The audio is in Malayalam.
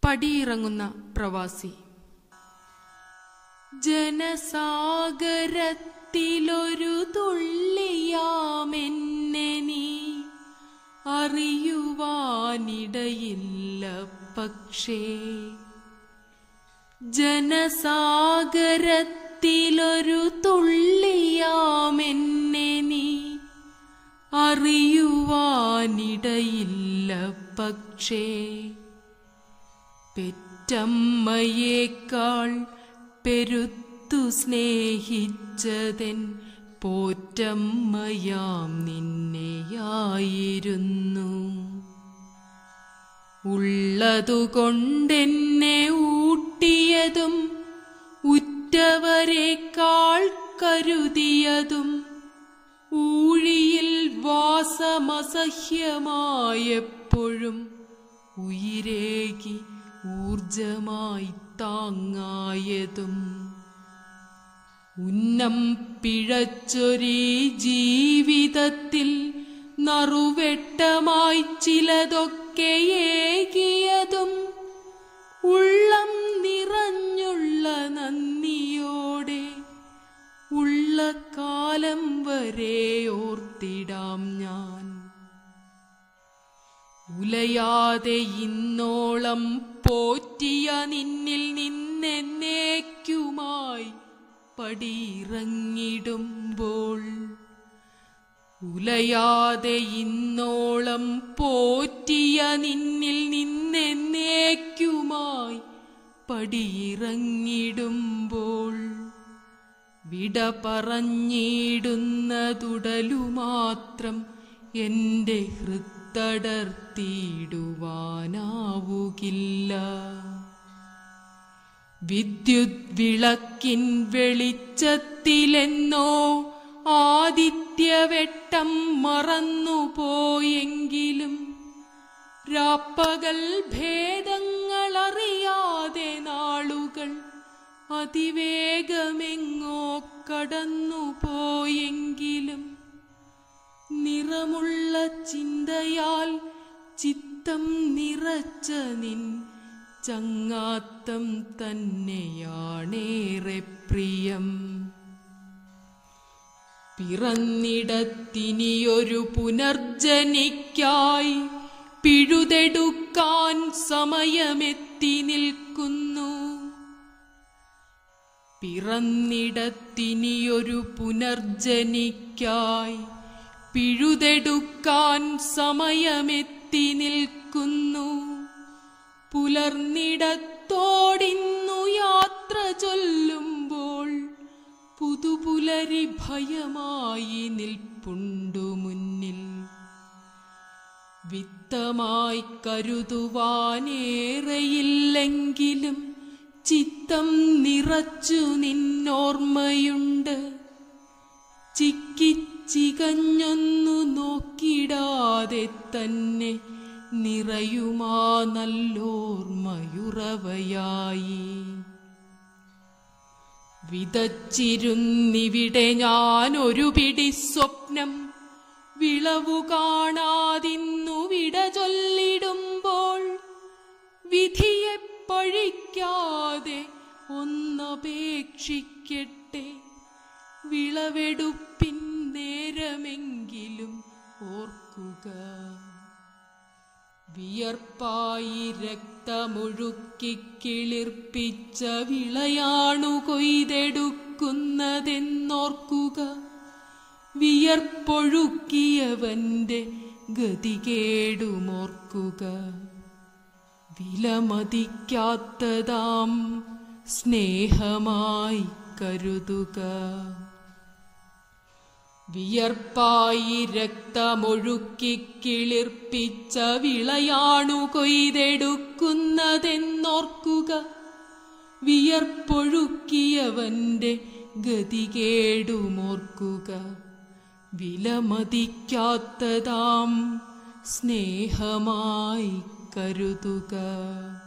പടിയിറങ്ങുന്ന പ്രവാസി ജനസാഗരത്തിലൊരു തുള്ളിയാമെന്നെ നീ അറിയുവാനിടയില്ല പക്ഷേ ജനസാഗരത്തിലൊരു തുള്ളിയാമെന്നെ നീ അറിയുവാനിടയില്ല പക്ഷേ പെറ്റമ്മയേക്കാൾ പെരുത്തു സ്നേഹിച്ചതെൻ പോറ്റമ്മയാം നിന്നെയായിരുന്നു ഉള്ളതുകൊണ്ടെന്നെ ഊട്ടിയതും ഉറ്റവരെക്കാൾ കരുതിയതും ഊഴിയിൽ വാസമസഹ്യമായെപ്പോഴും ഉയിരേകി ഊർജമായി താങ്ങായതും ഉന്നം പിഴച്ചൊരീ ജീവിതത്തിൽ നറുവെട്ടമായി ചിലതൊക്കെ ഏകിയതും ഉള്ളം നിറഞ്ഞുള്ള നന്ദിയോടെ ഉള്ള കാലം വരെ ഓർത്തിടാം ഞാൻ ഉലയാതെ ഇന്നോളം പോറ്റിയ നിന്നിൽ നിന്നെന്നേക്കുമായി പടിയിറങ്ങിടുമ്പോൾ ഉലയാതെ ഇന്നോളം പോറ്റിയ നിന്നിൽ നിന്നെന്നേക്കുമായി പടിയിറങ്ങിടുമ്പോൾ വിട പറഞ്ഞിടുന്നതുടലു മാത്രം എൻ്റെ ഹൃത്തടർത്തിയിടുവാനാവുകില്ല വിദ്യുത് വിളക്കിൻ വെളിച്ചത്തിലെന്നോ ആദിത്യവെട്ടം മറന്നുപോയെങ്കിലും രാപ്പകൽ ഭേദങ്ങളറിയാതെ നാളുകൾ അതിവേഗമെങ്ങോ കടന്നുപോയെങ്കിലും നിറമുള്ള ചിന്തയാൽ ചിത്തം നിറച്ച നിൻ ചങ്ങാത്തം തന്നെയാണേറെ പ്രിയം പിറന്നിടത്തിനിയൊരു പുനർജനിക്കായി പിഴുതെടുക്കാൻ സമയമെത്തി നിൽക്കുന്നു പിറന്നിടത്തിനിയൊരു പുനർജനിക്കായി പിഴുതെടുക്കാൻ സമയമെത്തി നിൽക്കുന്നു പുലർന്നിടത്തോടിന്നു യാത്ര ചൊല്ലുമ്പോൾ പുതുപുലരി ഭയമായി നിൽപ്പുണ്ടു മുന്നിൽ വിത്തമായി കരുതുവാനേറെയില്ലെങ്കിലും ചിത്തം നിറച്ചു നിന്നോർമ്മയുണ്ട് ചിക്കിച്ചികഞ്ഞൊന്നു നോക്കിടാതെ തന്നെ നിറയുമാ നല്ലോർമ്മയുറവയായി വിതച്ചിരുന്നിവിടെ ഞാൻ ഒരു പിടി സ്വപ്നം വിളവു കാണാതിന്നു വിട ചൊല്ലിടുമ്പോൾ വിധിയെ പഴിക്കാതെ ഒന്നപേക്ഷിക്കട്ടെ വിളവെടുപ്പിൻ നേരമെങ്കിലും ഓർക്കുക വിയർപ്പായി രക്തമൊഴുക്കി കിളിർപ്പിച്ച വിളയാണു കൊയ്തെടുക്കുന്നതെന്നോർക്കുക വിയർപ്പൊഴുക്കിയവന്റെ ഗതികേടുമോർക്കുക വിലമതിക്കാത്തതാം സ്നേഹമായി കരുതുക വിയർപ്പായി രക്തമൊഴുക്കി കിളിർപ്പിച്ച വിളയാണു കൊയ്തെടുക്കുന്നതെന്നോർക്കുക വിയർപ്പൊഴുക്കിയവന്റെ ഗതികേടുമോർക്കുക വിലമതിക്കാത്തതാം സ്നേഹമായി കരുതുക